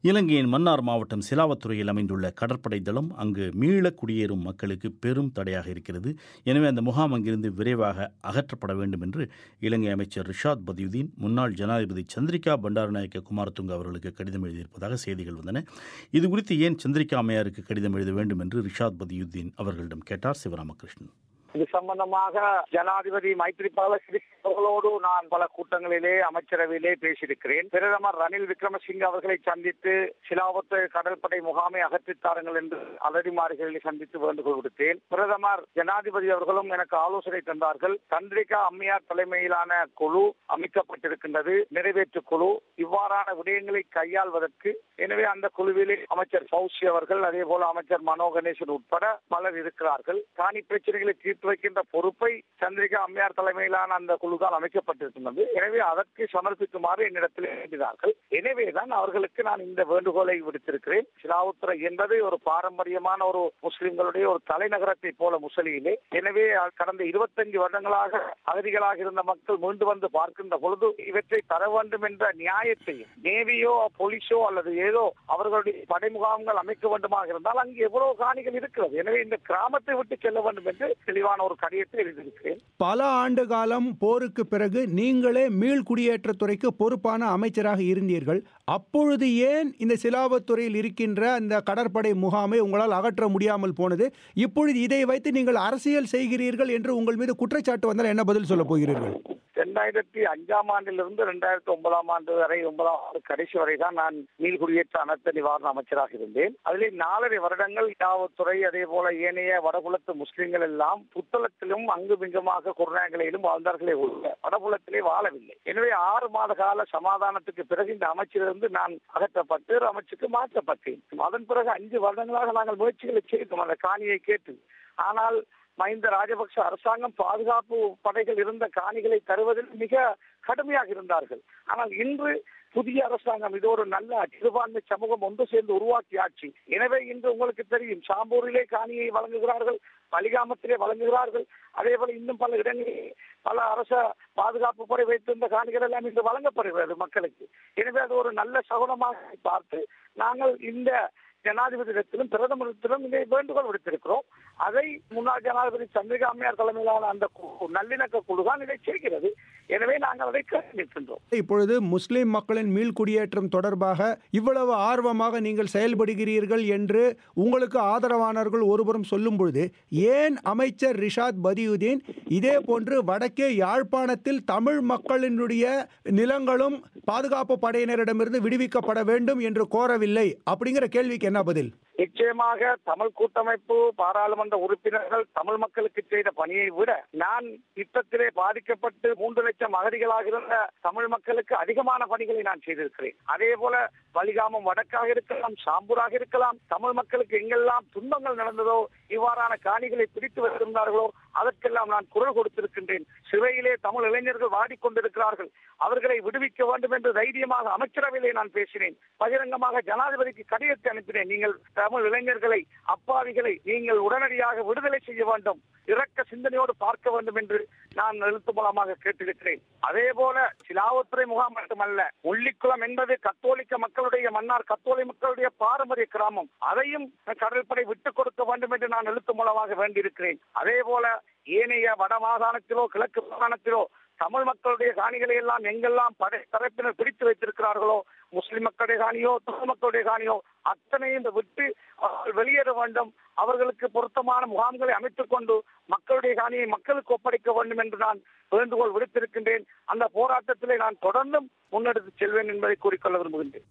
இலங்கையின் மன்னார் மாவட்டம் சிலாவத்துறையில் அமைந்துள்ள கடற்படை தளம் அங்கு மீள குடியேறும் மக்களுக்கு பெரும் தடையாக இருக்கிறது எனவே அந்த முகாம் அங்கிருந்து விரைவாக அகற்றப்பட வேண்டும் என்று இலங்கை அமைச்சர் ரிஷாத் பதியுதீன் முன்னாள் ஜனாதிபதி சந்திரிகா பண்டாரநாயக்க குமாரதுங்க அவர்களுக்கு கடிதம் எழுதியிருப்பதாக செய்திகள் வந்தன இது குறித்து ஏன் சந்திரிகா அம்மையாருக்கு கடிதம் எழுத வேண்டும் என்று ரிஷாத் பதியுதீன் அவர்களிடம் கேட்டார் சிவராமகிருஷ்ணன் இது சம்பந்தமாக ஜனாதிபதி மைத்ரிபால சிறிசேனோடு நான் பல கூட்டங்களிலே அமைச்சரவையிலே பேசியிருக்கிறேன் பிரதமர் ரணில் விக்ரமசிங்க அவர்களை சந்தித்து சிலாவத்து கடற்படை முகாமை அகற்றித் தாருங்கள் என்று அலரிமாறுகளை சந்தித்து வேண்டுகோள் விடுத்தேன் பிரதமர் ஜனாதிபதி அவர்களும் எனக்கு ஆலோசனை தந்தார்கள் சந்திரிகா அம்மையார் தலைமையிலான குழு அமைக்கப்பட்டிருக்கின்றது நிறைவேற்று குழு இவ்வாறான விடயங்களை கையாள்வதற்கு எனவே அந்த குழுவிலே அமைச்சர் பௌசி அவர்கள் அதே போல அமைச்சர் மனோ கணேசன் உட்பட பலர் இருக்கிறார்கள் காணி பிரச்சனைகளை தீர்த்து வைக்கின்ற பொறுப்பை சந்திரிகா அம்மையார் தலைமையிலான அந்த குழுதான் அமைக்கப்பட்டிருக்கின்றது எனவே அதற்கு சமர்ப்பிக்குமாறு என்னிடத்தில் வேண்டினார்கள் எனவேதான் அவர்களுக்கு நான் இந்த வேண்டுகோளை விடுத்திருக்கிறேன் சிலாவுத்துறை என்பது ஒரு பாரம்பரியமான ஒரு முஸ்லிம்களுடைய ஒரு தலைநகரத்தை போல முசலியிலே எனவே கடந்த இருபத்தஞ்சு வருடங்களாக அகதிகளாக இருந்த மக்கள் மீண்டு வந்து பார்க்கின்ற பொழுது இவற்றை தர வேண்டும் என்ற நியாயத்தையும் நேவியோ போலீஸோ அல்லது ஏதோ அவர்களுடைய படை முகாம்கள் அமைக்க வேண்டுமாக இருந்தால் அங்கு எவ்வளவு காணிகள் இருக்கிறது எனவே இந்த கிராமத்தை விட்டு செல்ல வேண்டும் என்று தெளிவான ஒரு கடிதத்தை எழுதியிருக்கிறேன் பல ஆண்டு காலம் போருக்கு பிறகு நீங்களே மீள் குடியேற்றத்துறைக்கு பொறுப்பான அமைச்சராக இருந்தீர்கள் அப்பொழுது ஏன் இந்த சிலாவத்துறையில் இருக்கின்ற அந்த கடற்படை முகாமை உங்களால் அகற்ற முடியாமல் போனது இப்பொழுது இதை வைத்து நீங்கள் அரசியல் செய்கிறீர்கள் என்று உங்கள் மீது குற்றச்சாட்டு வந்தால் என்ன பதில் சொல்ல போகிறீர்கள் இரண்டாயிரத்தி அஞ்சாம் ஆண்டிலிருந்து இரண்டாயிரத்தி ஒன்பதாம் ஆண்டு வரை ஒன்பதாம் ஆண்டு கடைசி வரை தான் நான் நீள்குடியேற்ற அனர்த்த நிவாரண அமைச்சராக இருந்தேன் அதிலே நாலரை வருடங்கள் காவல்துறை அதே போல ஏனைய வடகுலத்து முஸ்லிம்கள் எல்லாம் புத்தளத்திலும் அங்குமிங்குமாக குருநாயகலையிலும் வாழ்ந்தார்களே உள்ள வடகுலத்திலே வாழவில்லை எனவே ஆறு மாத கால சமாதானத்துக்கு பிறகு இந்த அமைச்சிலிருந்து நான் அகற்றப்பட்டு ஒரு அமைச்சுக்கு மாற்றப்பட்டேன் அதன் பிறகு அஞ்சு வருடங்களாக நாங்கள் முயற்சிகளை செய்தோம் அந்த காணியை கேட்டு ஆனால் மஹிந்த ராஜபக்ஷ அரசாங்கம் பாதுகாப்பு படைகள் இருந்த காணிகளை தருவதில் மிக கடுமையாக இருந்தார்கள் ஆனால் இன்று புதிய அரசாங்கம் இது ஒரு நல்ல சிறுபான்மை சமூகம் ஒன்று சேர்ந்து உருவாக்கிய ஆட்சி எனவே இன்று உங்களுக்கு தெரியும் சாம்பூரிலே காணியை வழங்குகிறார்கள் பலிகாமத்திலே வழங்குகிறார்கள் அதே போல இன்னும் பல இடங்களில் பல அரச பாதுகாப்பு படை வைத்திருந்த காணிகள் எல்லாம் இன்று வழங்கப்படுகிறது மக்களுக்கு எனவே அது ஒரு நல்ல சகுனமாக பார்த்து நாங்கள் இந்த ஜனாதிபதியிடத்திலும் பிரதமரிடத்திலும் இதை வேண்டுகோள் விடுத்திருக்கிறோம் அதை முன்னாள் ஜனாதிபதி சந்திரிகா அம்மையார் தலைமையிலான அந்த கு- நல்லிணக்க குழுதான் இதை செய்கிறது எனவே நாங்கள் அதை கேட்டிருக்கின்றோம் இப்பொழுது முஸ்லிம் மக்களின் மீள் குடியேற்றம் தொடர்பாக இவ்வளவு ஆர்வமாக நீங்கள் செயல்படுகிறீர்கள் என்று உங்களுக்கு ஆதரவானவர்கள் ஒருபுறம் சொல்லும் பொழுது ஏன் அமைச்சர் ரிஷாத் பதியுதீன் இதே போன்று வடக்கே யாழ்ப்பாணத்தில் தமிழ் மக்களினுடைய நிலங்களும் பாதுகாப்பு படையினரிடமிருந்து விடுவிக்கப்பட வேண்டும் என்று கோரவில்லை அப்படிங்கிற கேள்விக்கு என்ன பதில் நிச்சயமாக தமிழ் கூட்டமைப்பு பாராளுமன்ற உறுப்பினர்கள் தமிழ் மக்களுக்கு செய்த பணியை விட நான் யுத்தத்திலே பாதிக்கப்பட்டு மூன்று லட்சம் அகதிகளாக இருந்த தமிழ் மக்களுக்கு அதிகமான பணிகளை நான் செய்திருக்கிறேன் அதே போல வலிகாமம் வடக்காக இருக்கலாம் சாம்பூராக இருக்கலாம் தமிழ் மக்களுக்கு எங்கெல்லாம் துன்பங்கள் நடந்ததோ இவ்வாறான காணிகளை பிடித்து வைத்திருந்தார்களோ அதற்கெல்லாம் நான் குரல் கொடுத்திருக்கின்றேன் சிறையிலே தமிழ் இளைஞர்கள் வாடிக்கொண்டிருக்கிறார்கள் அவர்களை விடுவிக்க வேண்டும் என்று தைரியமாக அமைச்சரவையிலே நான் பேசினேன் பகிரங்கமாக ஜனாதிபதிக்கு கடிதத்தை அனுப்பினேன் நீங்கள் தமிழ் இளைஞர்களை அப்பாவிகளை நீங்கள் உடனடியாக விடுதலை செய்ய வேண்டும் இரக்க சிந்தனையோடு பார்க்க வேண்டும் என்று நான் எழுத்து மூலமாக கேட்டிருக்கிறேன் அதே போல சிலாவத்துறை முகாம் மட்டுமல்ல உள்ளிக்குளம் என்பது கத்தோலிக்க மக்களுடைய மன்னார் கத்தோலிக்க மக்களுடைய பாரம்பரிய கிராமம் அதையும் கடற்படை விட்டுக் கொடுக்க வேண்டும் என்று நான் எழுத்து மூலமாக வேண்டியிருக்கிறேன் அதே போல ஏனைய வட மாகாணத்திலோ கிழக்கு மாகாணத்திலோ தமிழ் மக்களுடைய காணிகளை எல்லாம் எங்கெல்லாம் படை தரப்பினர் பிடித்து வைத்திருக்கிறார்களோ முஸ்லிம் மக்களுடைய காணியோ தமிழ் மக்களுடைய காணியோ அத்தனையும் விட்டு அவர்கள் வெளியேற வேண்டும் அவர்களுக்கு பொருத்தமான முகாம்களை அமைத்துக் கொண்டு மக்களுடைய காணியை மக்களுக்கு ஒப்படைக்க வேண்டும் என்று நான் வேண்டுகோள் விடுத்திருக்கின்றேன் அந்த போராட்டத்திலே நான் தொடர்ந்தும் முன்னெடுத்து செல்வேன் என்பதை கூறிக்கொள்ள விரும்புகின்றேன்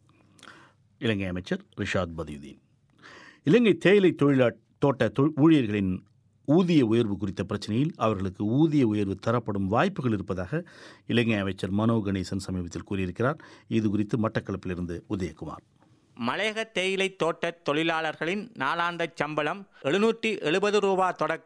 இலங்கை அமைச்சர் ரிஷாத் பதியுதீன் இலங்கை தேயிலை தொழிலா தோட்ட தொ- ஊழியர்களின் ஊதிய உயர்வு குறித்த பிரச்சனையில் அவர்களுக்கு ஊதிய உயர்வு தரப்படும் வாய்ப்புகள் இருப்பதாக இலங்கை அமைச்சர் மனோ கணேசன் சமீபத்தில் கூறியிருக்கிறார் இது குறித்து மட்டக்களப்பிலிருந்து உதயகுமார் மலையக தேயிலை தோட்ட தொழிலாளர்களின் நாளாந்த சம்பளம் எழுநூற்றி எழுபது ரூபா தொடக்கம்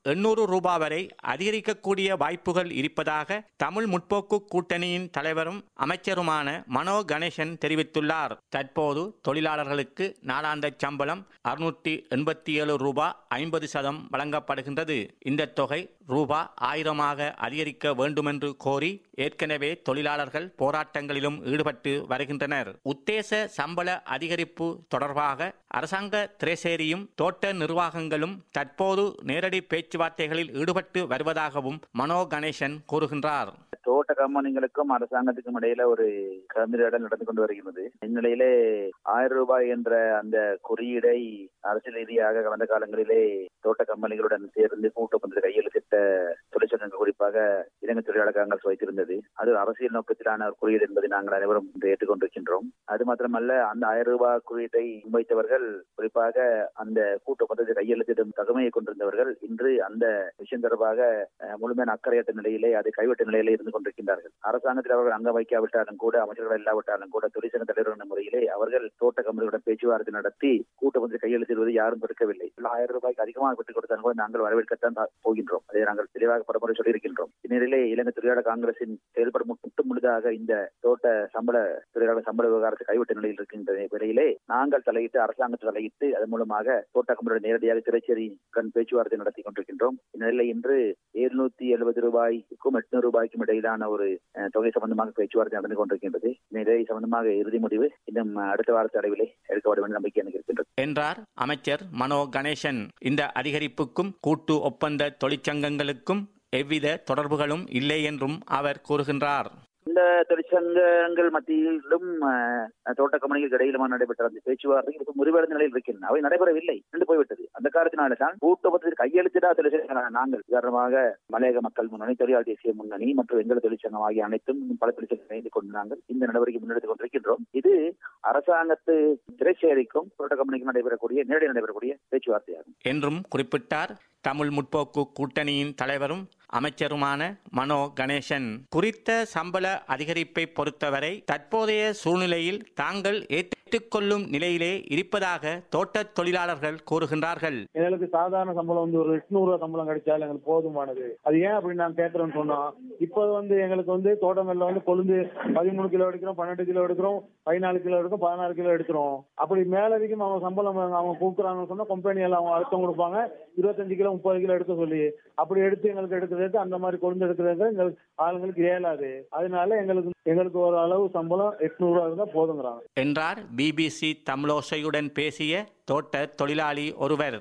எண்ணூறு ரூபாய் வரை அதிகரிக்கக்கூடிய வாய்ப்புகள் இருப்பதாக தமிழ் முற்போக்கு கூட்டணியின் தலைவரும் அமைச்சருமான மனோ கணேசன் தெரிவித்துள்ளார் தற்போது தொழிலாளர்களுக்கு நாளாந்த சம்பளம் அறுநூற்றி எண்பத்தி ஏழு ரூபாய் ஐம்பது சதம் வழங்கப்படுகின்றது இந்த தொகை ரூபாய் ஆயிரமாக அதிகரிக்க வேண்டுமென்று கோரி ஏற்கனவே தொழிலாளர்கள் போராட்டங்களிலும் ஈடுபட்டு வருகின்றனர் உத்தேச சம்பள அதிகரிப்பு தொடர்பாக அரசாங்க திரேசேரியும் தோட்ட நிர்வாகங்களும் தற்போது நேரடி பேச்சுவார்த்தைகளில் ஈடுபட்டு வருவதாகவும் மனோ கணேசன் கூறுகின்றார் தோட்ட கம்பெனிகளுக்கும் அரசாங்கத்துக்கும் இடையில ஒரு கலந்துரையாடல் நடந்து கொண்டு வருகிறது இந்நிலையிலே ஆயிரம் ரூபாய் என்ற அந்த குறியீடை அரசியல் ரீதியாக கடந்த காலங்களிலே தோட்ட கம்பெனிகளுடன் சேர்ந்து கூட்டப்பந்த கையெழுத்திட்ட தொழிற்சங்கங்கள் குறிப்பாக இலங்கை தொழிலாளர் காங்கிரஸ் வைத்திருந்தது அது ஒரு அரசியல் நோக்கத்திலான ஒரு குறியீடு என்பதை நாங்கள் அனைவரும் இன்று ஏற்றுக்கொண்டிருக்கின்றோம் அது மாத்திரமல்ல அந்த ஆயிரம் ரூபாய் குறியீட்டை முன்வைத்தவர்கள் குறிப்பாக அந்த கூட்டப்பந்தத்தில் கையெழுத்திடும் தகமையை கொண்டிருந்தவர்கள் இன்று அந்த விஷயம் தொடர்பாக அஹ், முழுமையான அக்கறையற்ற நிலையிலே அதை கைவிட்ட நிலையிலே இருந்து கொண்டிருக்கின்றார்கள் அரசாங்கத்தில் அவர்கள் அங்க வைக்காவிட்டாலும் கூட அமைச்சர்கள் இல்லாவிட்டாலும் கூட தொழிற்சங்க தலைவர் என்ற முறையிலே அவர்கள் தோட்ட கம்பெனிகளுடன் பேச்சுவார்த்தை நடத்தி கூட்டப்பந்தத்தில் கையெழுத்திடுவது யாரும் தடுக்கவில்லை ஆயிரம் ரூபாய்க்கு அதிகமாக விட்டுக் கொடுத்தாலும் கூட நாங்கள் வரவேற்கத்தான் தா- போகின்றோம் அதை நாங்கள் தெளிவாக பரப்புரை சொல்லியிருக்கின்றோம் இந்நிலையிலே இலங்கை தொழிலாளர் காங்கிரசின் செயல்படும் முற்று முழுதாக இந்த தோட்ட சம்பள தொழிலாளர் சம்பள விவகாரத்தை கைவிட்ட நிலையில் இருக்கின்ற வேளையிலே நாங்கள் தலையிட்டு அரசாங்கத்தில் தலையிட்டு அதன் மூலமாக தோட்ட கம்பெனியுடன் நேரடியாக திரைச்சேரி கண் பேச்சுவார்த்தை நடத்தி கொண்டிருக்கின்றோம் இந்நிலையில் இன்று எழுநூத்தி எழுபது ரூபாய்க்கும் எட்நூறு ரூபாய்க்கும் இடையிலான ஒரு அஹ், தொகை சம்பந்தமாக பேச்சுவார்த்தை நடந்து கொண்டிருக்கின்றது இந்த இதை சம்பந்தமாக இறுதி முடிவு இன்னும் அடுத்த வாரத்து அளவிலே எடுக்கப்பட வேண்டிய நம்பிக்கை எனக்கு இருக்கின்றது என்றார் அமைச்சர் மனோ கணேசன் இந்த அதிகரிப்புக்கும் கூட்டு ஒப்பந்த தொழிற்சங்கங்களுக்கும் எவ்வித தொடர்புகளும் இல்லை என்றும் அவர் கூறுகின்றார் இந்த தொழிற்சங்கங்கள் மத்தியிலும் அஹ், தோட்ட கம்பெனிகளுக்கு இடையிலுமா நடைபெற்ற அந்த பேச்சுவார்த்தைகள் இப்ப முறிவடைந்த நிலையில் இருக்கின்றன அவை நடைபெறவில்லை நின்று போய்விட்டது அந்த காரணத்தினால தான் கூட்டப்பத்தில் கையெழுத்திடா தொழிற்சங்க நாங்கள் உதாரணமாக மலையக மக்கள் முன்னணி தொழிலாளர் தேசிய முன்னணி மற்றும் எங்கள் தொழிற்சங்கம் ஆகிய அனைத்தும் பல தொழிற்சங்கம் இணைந்து கொண்டு நாங்கள் இந்த நடவடிக்கை முன்னெடுத்துக் கொண்டிருக்கின்றோம் இது அரசாங்கத்து திரைச்சேரிக்கும் தோட்ட கம்பெனிக்கும் நடைபெறக்கூடிய நேரடி நடைபெறக்கூடிய பேச்சுவார்த்தையாகும் என்றும் குறிப்பிட்டார் தமிழ் முற்போக்கு கூட்டணியின் தலைவரும் அமைச்சருமான மனோ கணேசன் குறித்த சம்பள அதிகரிப்பை பொறுத்தவரை தற்போதைய சூழ்நிலையில் தாங்கள் ஏற்றுக்கொள்ளும் நிலையிலே இருப்பதாக தோட்டத் தொழிலாளர்கள் கூறுகின்றார்கள் எங்களுக்கு சாதாரண சம்பளம் வந்து ஒரு எட்நூறு ரூபா சம்பளம் கிடைச்சாலும் எங்களுக்கு போதுமானது அது ஏன் அப்படின்னு நாங்க கேட்கறோம்னு சொன்னோம் இப்போ வந்து எங்களுக்கு வந்து தோட்டங்கள்ல வந்து கொழுந்து பதிமூணு கிலோ எடுக்கிறோம் பன்னெண்டு கிலோ எடுக்கிறோம் பதினாலு கிலோ எடுக்கிறோம் பதினாறு கிலோ எடுக்கிறோம் அப்படி மேலதிகம் அவங்க சம்பளம் அவங்க கொடுக்குறாங்கன்னு சொன்னா கம்பெனி எல்லாம் அவங்க அழுத்தம் கொடுப்பாங்க இருபத்தஞ்சு கிலோ முப்பது கிலோ எடுக்க சொல்லி அப்படி எடுத்து எங்களுக்கு எடுக்கிறது அந்த மாதிரி கொழுந்து எடுக்கிறது எங்களுக்கு ஆளுங்களுக்கு இயலாது அதனால எங்களுக்கு எங்களுக்கு ஒரு அளவு சம்பளம் எட்நூறு ரூபா இருந்தா போதுங்கிறாங்க என்றார் பிபிசி தமிழோசையுடன் பேசிய தோட்ட தொழிலாளி ஒருவர்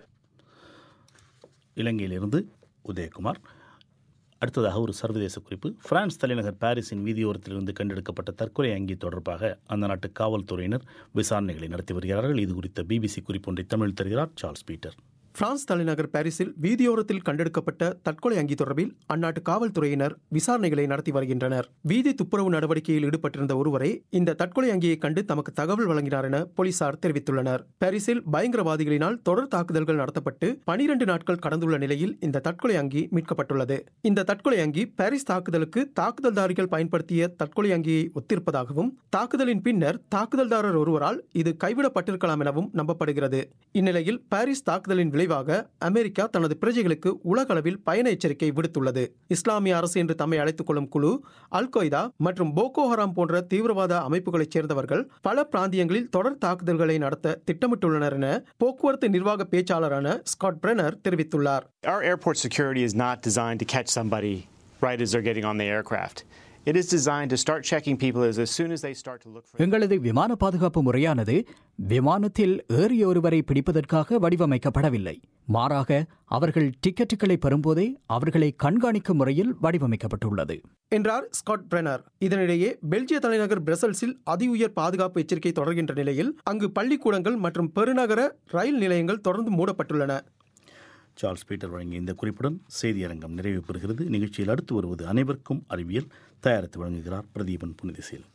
இலங்கையிலிருந்து உதயகுமார் அடுத்ததாக ஒரு சர்வதேச குறிப்பு பிரான்ஸ் தலைநகர் பாரிஸின் வீதியோரத்திலிருந்து கண்டெடுக்கப்பட்ட தற்கொலை அங்கி தொடர்பாக அந்த நாட்டு காவல்துறையினர் விசாரணைகளை நடத்தி வருகிறார்கள் இது குறித்த பிபிசி குறிப்பொன்றை தமிழ் தருகிறார் சார்ல்ஸ் பீட்டர் பிரான்ஸ் தலைநகர் பாரிஸில் வீதியோரத்தில் கண்டெடுக்கப்பட்ட தற்கொலை அங்கி தொடர்பில் அந்நாட்டு காவல்துறையினர் விசாரணைகளை நடத்தி வருகின்றனர் வீதி துப்புரவு நடவடிக்கையில் ஈடுபட்டிருந்த ஒருவரை இந்த தற்கொலை அங்கியை கண்டு தமக்கு தகவல் வழங்கினார் என போலீசார் தெரிவித்துள்ளனர் பாரிஸில் பயங்கரவாதிகளினால் தொடர் தாக்குதல்கள் நடத்தப்பட்டு பனிரெண்டு நாட்கள் கடந்துள்ள நிலையில் இந்த தற்கொலை அங்கி மீட்கப்பட்டுள்ளது இந்த தற்கொலை அங்கி பாரிஸ் தாக்குதலுக்கு தாக்குதல்தாரிகள் பயன்படுத்திய தற்கொலை அங்கியை ஒத்திருப்பதாகவும் தாக்குதலின் பின்னர் தாக்குதல்தாரர் ஒருவரால் இது கைவிடப்பட்டிருக்கலாம் எனவும் நம்பப்படுகிறது இந்நிலையில் பாரிஸ் தாக்குதலின் விளைவாக அமெரிக்கா தனது பிரஜைகளுக்கு உலக அளவில் பயண எச்சரிக்கை விடுத்துள்ளது இஸ்லாமிய அரசு என்று தம்மை அழைத்துக் கொள்ளும் குழு அல் கொய்தா மற்றும் போகோ ஹராம் போன்ற தீவிரவாத அமைப்புகளைச் சேர்ந்தவர்கள் பல பிராந்தியங்களில் தொடர் தாக்குதல்களை நடத்த திட்டமிட்டுள்ளனர் என போக்குவரத்து நிர்வாக பேச்சாளரான ஸ்காட் பிரெனர் தெரிவித்துள்ளார் Our airport security is not designed to catch somebody right as they're getting on the aircraft. It is designed to start checking people as, as soon as they start to look for. எங்களது விமான பாதுகாப்பு முறையானது விமானத்தில் ஏறிய ஒருவரை பிடிப்பதற்காக வடிவமைக்கப்படவில்லை மாறாக அவர்கள் டிக்கெட்டுகளை பெறும்போதே அவர்களை கண்காணிக்கும் முறையில் வடிவமைக்கப்பட்டுள்ளது என்றார் ஸ்காட் பிரெனர் இதனிடையே பெல்ஜிய தலைநகர் பிரசல்ஸில் அதி உயர் பாதுகாப்பு எச்சரிக்கை தொடர்கின்ற நிலையில் அங்கு பள்ளிக்கூடங்கள் மற்றும் பெருநகர ரயில் நிலையங்கள் தொடர்ந்து மூடப்பட்டுள்ளன சார்ல்ஸ் பீட்டர் வழங்கிய இந்த குறிப்புடன் செய்தியரங்கம் நிறைவு பெறுகிறது நிகழ்ச்சியில் அடுத்து வருவது அனைவருக்கும் அறிவியல் தயாரித்து வழங்குகிறார் பிரதீபன் புனிதசீல்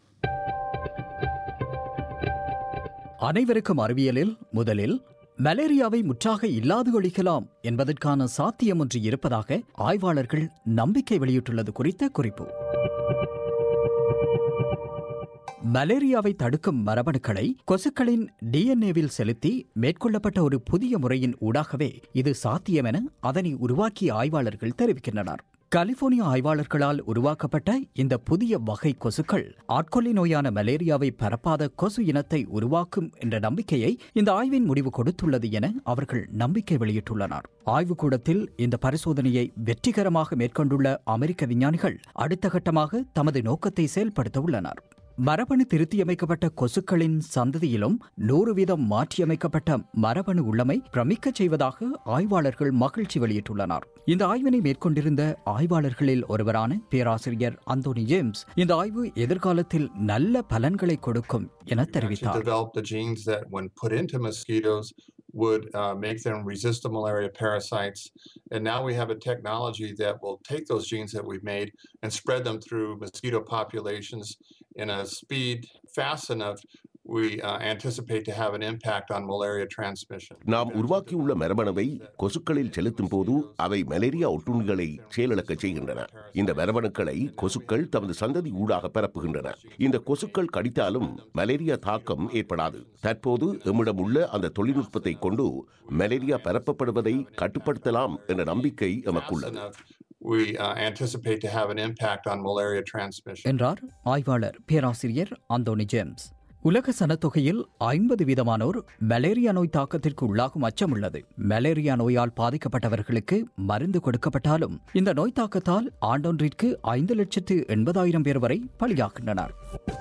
அனைவருக்கும் அறிவியலில் முதலில் மலேரியாவை முற்றாக இல்லாது ஒழிக்கலாம் என்பதற்கான சாத்தியம் ஒன்று இருப்பதாக ஆய்வாளர்கள் நம்பிக்கை வெளியிட்டுள்ளது குறித்த குறிப்பு மலேரியாவை தடுக்கும் மரபணுக்களை கொசுக்களின் டிஎன்ஏவில் செலுத்தி மேற்கொள்ளப்பட்ட ஒரு புதிய முறையின் ஊடாகவே இது சாத்தியம் என அதனை உருவாக்கிய ஆய்வாளர்கள் தெரிவிக்கின்றனர் கலிபோர்னியா ஆய்வாளர்களால் உருவாக்கப்பட்ட இந்த புதிய வகை கொசுக்கள் ஆட்கொல்லி நோயான மலேரியாவை பரப்பாத கொசு இனத்தை உருவாக்கும் என்ற நம்பிக்கையை இந்த ஆய்வின் முடிவு கொடுத்துள்ளது என அவர்கள் நம்பிக்கை வெளியிட்டுள்ளனர் ஆய்வுக்கூடத்தில் இந்த பரிசோதனையை வெற்றிகரமாக மேற்கொண்டுள்ள அமெரிக்க விஞ்ஞானிகள் அடுத்த கட்டமாக தமது நோக்கத்தை செயல்படுத்த உள்ளனர் மரபணு திருத்தியமைக்கப்பட்ட கொசுக்களின் சந்ததியிலும் நூறு வீதம் மாற்றியமைக்கப்பட்ட மரபணு உள்ளமை பிரமிக்கச் செய்வதாக ஆய்வாளர்கள் மகிழ்ச்சி வெளியிட்டுள்ளனர் இந்த ஆய்வினை மேற்கொண்டிருந்த ஆய்வாளர்களில் ஒருவரான பேராசிரியர் அந்தோனி ஜேம்ஸ் இந்த ஆய்வு எதிர்காலத்தில் நல்ல பலன்களை கொடுக்கும் என actually தெரிவித்தார் developed the genes that, when put into mosquitoes, would uh, make them resist to malaria parasites. And now we have a technology that will take those genes that we've made and spread them through mosquito populations in a speed fast enough. We uh, anticipate to have an impact on malaria transmission. நாம் உருவாக்கியுள்ள மரபணுவை கொசுக்களில் செலுத்தும் போது அவை malaria ஒட்டுண்ணிகளை செயலிழக்கச் செய்கின்றன இந்த மரபணுக்களை கொசுக்கள் தமது சந்ததி ஊடாக பரப்புகின்றன இந்த கொசுக்கள் கடித்தாலும் மலேரியா தாக்கம் ஏற்படாது தற்போது எம்மிடம் உள்ள அந்த தொழில்நுட்பத்தை கொண்டு மலேரியா பரப்பப்படுவதை கட்டுப்படுத்தலாம் என்ற நம்பிக்கை எமக்குள்ளது We uh, anticipate to have an impact on malaria transmission. என்றார் ஆய்வாளர் பேராசிரியர் அந்தோனி ஜேம்ஸ் உலக சனத்தொகையில் ஐம்பது வீதமானோர் மலேரியா நோய் தாக்கத்திற்கு உள்ளாகும் அச்சம் உள்ளது மலேரியா நோயால் பாதிக்கப்பட்டவர்களுக்கு மருந்து கொடுக்கப்பட்டாலும் இந்த நோய் தாக்கத்தால் ஆண்டொன்றிற்கு ஐந்து லட்சத்து எண்பதாயிரம் பேர் வரை பலியாகின்றனர்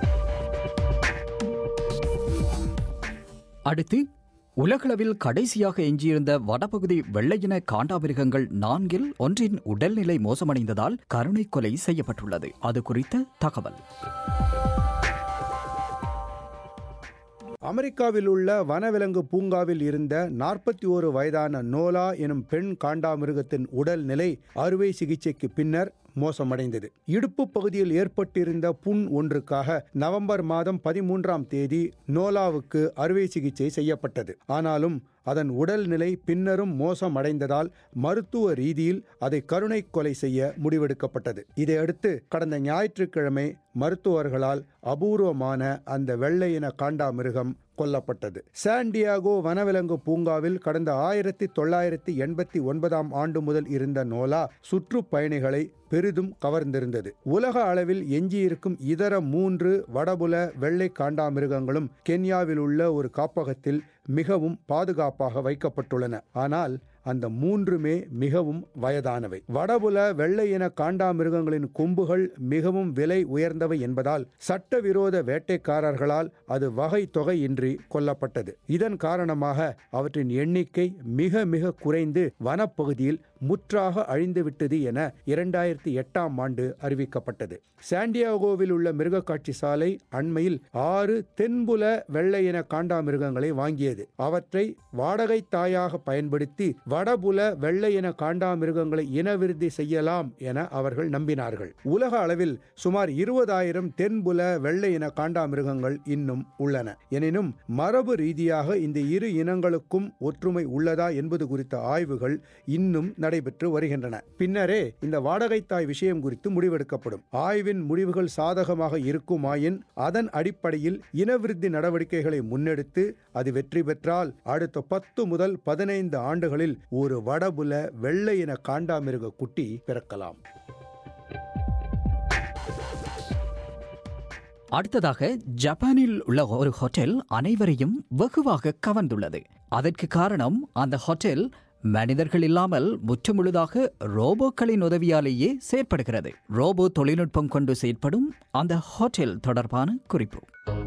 அடுத்து உலகளவில் கடைசியாக எஞ்சியிருந்த வடபகுதி வெள்ளையின காண்டாமிருகங்கள் நான்கில் ஒன்றின் உடல்நிலை மோசமடைந்ததால் கருணை கொலை செய்யப்பட்டுள்ளது அது குறித்த தகவல் அமெரிக்காவில் உள்ள வனவிலங்கு பூங்காவில் இருந்த நாற்பத்தி ஓரு வயதான நோலா எனும் பெண் காண்டாமிருகத்தின் உடல்நிலை அறுவை சிகிச்சைக்கு பின்னர் மோசமடைந்தது இடுப்பு பகுதியில் ஏற்பட்டிருந்த புண் ஒன்றுக்காக நவம்பர் மாதம் பதிமூன்றாம் தேதி நோலாவுக்கு அறுவை சிகிச்சை செய்யப்பட்டது ஆனாலும் அதன் உடல்நிலை பின்னரும் மோசமடைந்ததால் மருத்துவ ரீதியில் அதை கருணை கொலை செய்ய முடிவெடுக்கப்பட்டது இதையடுத்து கடந்த ஞாயிற்றுக்கிழமை மருத்துவர்களால் அபூர்வமான அந்த வெள்ளையின காண்டாமிருகம் கொல்லப்பட்டது சாண்டியாகோ வனவிலங்கு பூங்காவில் கடந்த ஆயிரத்தி தொள்ளாயிரத்தி எண்பத்தி ஒன்பதாம் ஆண்டு முதல் இருந்த நோலா சுற்றுப்பயணிகளை பெரிதும் கவர்ந்திருந்தது உலக அளவில் எஞ்சியிருக்கும் இதர மூன்று வடபுல வெள்ளை காண்டாமிருகங்களும் கென்யாவில் உள்ள ஒரு காப்பகத்தில் மிகவும் பாதுகாப்பாக வைக்கப்பட்டுள்ளன ஆனால் அந்த மூன்றுமே மிகவும் வயதானவை வடபுல வெள்ளை இன காண்டாமிருகங்களின் கொம்புகள் மிகவும் விலை உயர்ந்தவை என்பதால் சட்டவிரோத வேட்டைக்காரர்களால் அது வகை தொகையின்றி கொல்லப்பட்டது இதன் காரணமாக அவற்றின் எண்ணிக்கை மிக மிக குறைந்து வனப்பகுதியில் முற்றாக அழிந்துவிட்டது என இரண்டாயிரத்தி எட்டாம் ஆண்டு அறிவிக்கப்பட்டது சாண்டியாகோவில் உள்ள மிருகக்காட்சி சாலை அண்மையில் ஆறு தென்புல வெள்ளை இன காண்டாமிருகங்களை வாங்கியது அவற்றை வாடகை தாயாக பயன்படுத்தி வடபுல வெள்ளை இன காண்டாமிருகங்களை இனவிருத்தி செய்யலாம் என அவர்கள் நம்பினார்கள் உலக அளவில் சுமார் இருபதாயிரம் தென்புல வெள்ளை இன காண்டாமிருகங்கள் இன்னும் உள்ளன எனினும் மரபு ரீதியாக இந்த இரு இனங்களுக்கும் ஒற்றுமை உள்ளதா என்பது குறித்த ஆய்வுகள் இன்னும் நடைபெற்று வருகின்றன பின்னரே இந்த வாடகைத்தாய் விஷயம் குறித்து முடிவெடுக்கப்படும் ஆய்வின் முடிவுகள் சாதகமாக இருக்குமாயின் அதன் அடிப்படையில் இனவிருத்தி நடவடிக்கைகளை முன்னெடுத்து அது வெற்றி பெற்றால் அடுத்த பத்து முதல் பதினைந்து ஆண்டுகளில் ஒரு வடபுல வெள்ளை இன காண்டாமிருக குட்டி பிறக்கலாம் அடுத்ததாக ஜப்பானில் உள்ள ஒரு ஹோட்டல் அனைவரையும் வெகுவாக கவர்ந்துள்ளது அதற்கு காரணம் அந்த ஹோட்டல் மனிதர்கள் இல்லாமல் முற்றுமுழுதாக ரோபோக்களின் உதவியாலேயே செயற்படுகிறது ரோபோ தொழில்நுட்பம் கொண்டு செயற்படும் அந்த ஹோட்டல் தொடர்பான குறிப்பு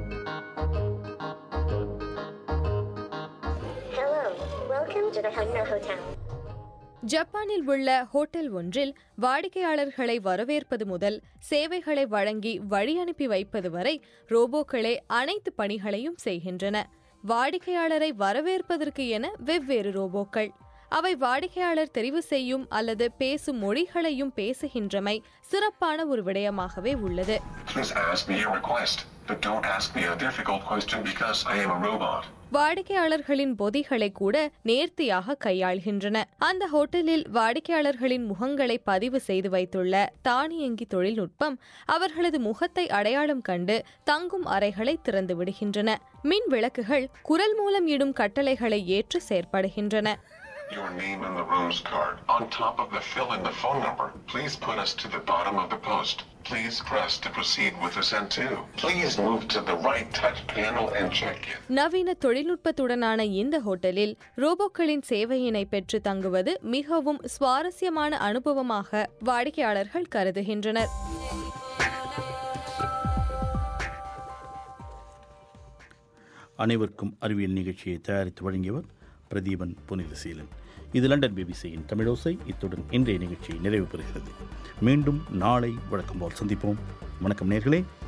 Hello, welcome to the Hanno Hotel. ஜப்பானில் உள்ள ஹோட்டல் ஒன்றில் வாடிக்கையாளர்களை வரவேற்பது முதல் சேவைகளை வழங்கி வழி அனுப்பி வைப்பது வரை ரோபோக்களே அனைத்து பணிகளையும் செய்கின்றன வாடிக்கையாளரை வரவேற்பதற்கு என வெவ்வேறு ரோபோக்கள் அவை வாடிக்கையாளர் தெரிவு செய்யும் அல்லது பேசும் மொழிகளையும் பேசுகின்றமை சிறப்பான ஒரு விடயமாகவே உள்ளது Please ask me a request, but don't ask me a difficult question because I am a robot. வாடிக்கையாளர்களின் பொதிகளை கூட நேர்த்தியாக கையாள்கின்றன அந்த ஹோட்டலில் வாடிக்கையாளர்களின் முகங்களை பதிவு செய்து வைத்துள்ள தானியங்கி தொழில்நுட்பம் அவர்களது முகத்தை அடையாளம் கண்டு தங்கும் அறைகளை திறந்து விடுகின்றன மின் விளக்குகள் குரல் மூலம் இடும் கட்டளைகளை ஏற்று செயற்படுகின்றன Your name and the room's card. On top of the fill in the phone number. Please put us to the bottom of the post. Please press to proceed with the send to. Please move to the right touch panel and check in. நவீன தொழில்நுட்பத்துடனான இந்த ஹோட்டலில் ரோபோக்களின் சேவையினை பெற்று தங்குவது மிகவும் சுவாரஸ்யமான அனுபவமாக வாடிக்கையாளர்கள் கருதுகின்றனர் அனைவருக்கும் அறிவியல் நிகழ்ச்சியை தயாரித்து வழங்கியவர் பிரதீபன் புனிதசீலன் இது லண்டன் பிபிசியின் தமிழோசை இத்துடன் இன்றைய நிகழ்ச்சி நிறைவு பெறுகிறது மீண்டும் நாளை வழக்கம் போல் சந்திப்போம் வணக்கம் நேர்களே